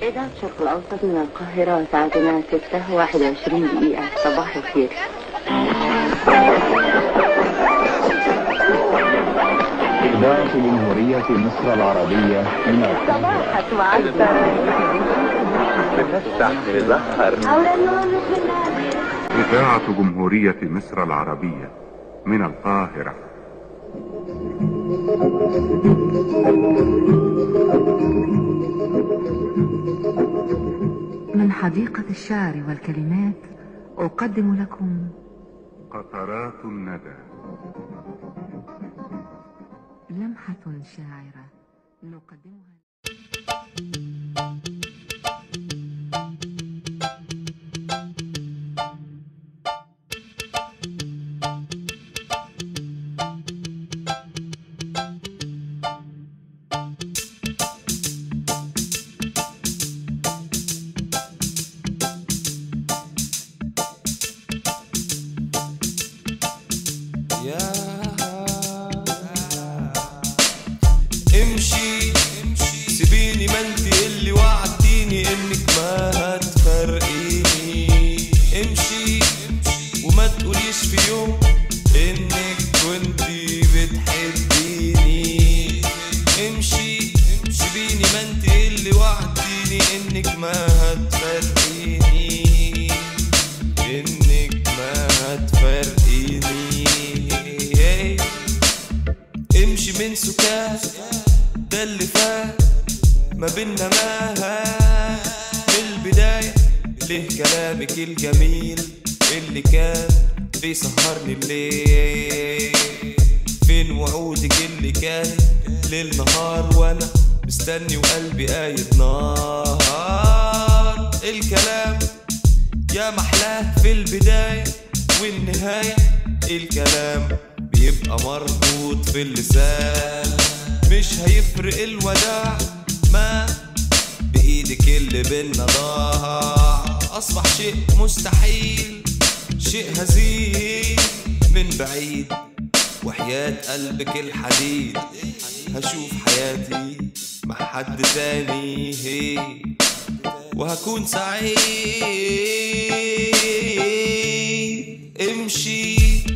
إذاعة الشرق الأوسط من القاهرة ساعتنا 6 21 دقيقة صباح الخير إذاعة جمهورية مصر العربية من القاهرة صباحك معسكر بنفتح نظهر إذاعة جمهورية مصر العربية من القاهرة من حديقة الشعر والكلمات أقدم لكم قطرات الندى لمحة شاعرة نقدمها يا امشي سيبيني ما انت اللي وعدتيني انك ما هتفرقيني امشي وما تقوليش في يوم انك كنتي بتحبيني امشي سيبيني ما انت اللي وعدتيني انك ما هتفرقيني انك ما هتفرقيني امشي من سكات ده اللي فات ما بينا ماها من البداية ليه كلامك الجميل اللي كان بيسهرني الليل فين وعودك اللي كانت ليل نهار وانا مستني وقلبي قايد نار الكلام يا محلاه في البداية والنهاية الكلام بيبقى مربوط في اللسان مش هيفرق الوداع ما بإيدك اللي بينا ضاع أصبح شيء مستحيل شيء هزيل من بعيد وحياة قلبك الحديد هشوف حياتي مع حد تاني وهكون سعيد امشي